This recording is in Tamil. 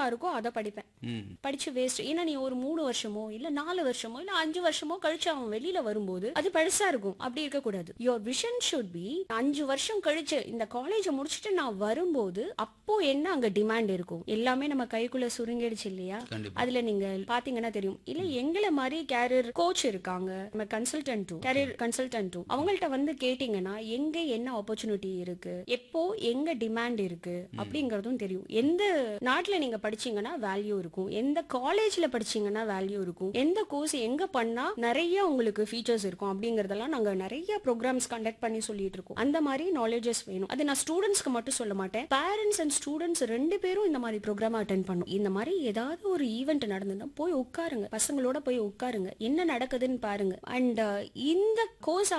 இருக்கோ அதை படிப்பேன் ம் படிச்சு வேஸ்ட் ஏன்னா நீ ஒரு மூணு வருஷமோ இல்ல நாலு வருஷமோ இல்ல அஞ்சு வருஷமோ கழிச்சு அவன் வெளியில வரும்போது அது பெருசா இருக்கும் அப்படி இருக்க கூடாது யோர் விஷன் ஷுட் பி அஞ்சு வருஷம் கழிச்சு இந்த காலேஜ் முடிச்சுட்டு நான் வரும்போது அப்போ என்ன அங்க டிமாண்ட் இருக்கும் எல்லாமே நம்ம கைக்குள்ள சுருங்கிடுச்சு இல்லையா கண்டிப்பா அதுல நீங்க பாத்தீங்கன்னா தெரியும் இல்ல எங்களை மாதிரி கேரியர் கோச் இருக்காங்க நம்ம கன்சல்டன்ட்டும் கேரியர் கன்சல்டன்ட்டும் அவங்கள்ட்ட வந்து கேட்டீங்கன்னா எங்க என்ன ஆப்பர்ச்சுனிட்டி இருக்கு எப்போ எங்க டிமாண்ட் இருக்கு அப்படிங்கறதும் தெரியும் எந்த நாட்டுல நீங்க படிச்சீங்கன்னா வேல்யூ இருக்கும் எந்த காலேஜ்ல படிச்சீங்கன்னா வேல்யூ இருக்கும் எந்த கோர்ஸ் எங்க பண்ணா நிறைய உங்களுக்கு ஃபீச்சர்ஸ் இருக்கும் அப்படிங்கறதெல்லாம் நாங்க நிறைய ப்ரோக்ராம்ஸ் கண்டக்ட் பண்ணி சொல்லிட்டு இருக்கோம் அந்த மாதிரி நாலேஜஸ் வேணும் அது நான் ஸ்டூடெண்ட்ஸ்க்கு மட்டும் சொல்ல மாட்டேன் பேரண்ட்ஸ் அண்ட் ஸ்டூடெண்ட்ஸ் ரெண்டு பேரும் இந்த மாதிரி ப்ரோக்ராம் அட்டென்ட் பண்ணும் இந்த மாதிரி ஏதாவது ஒரு ஈவெண்ட் நடந்ததுன்னா போய் உட்காருங்க பசங்களோட போய் உட்காருங்க என்ன நடக்குதுன்னு பாருங்க அண்ட் இந்த கோர்ஸ்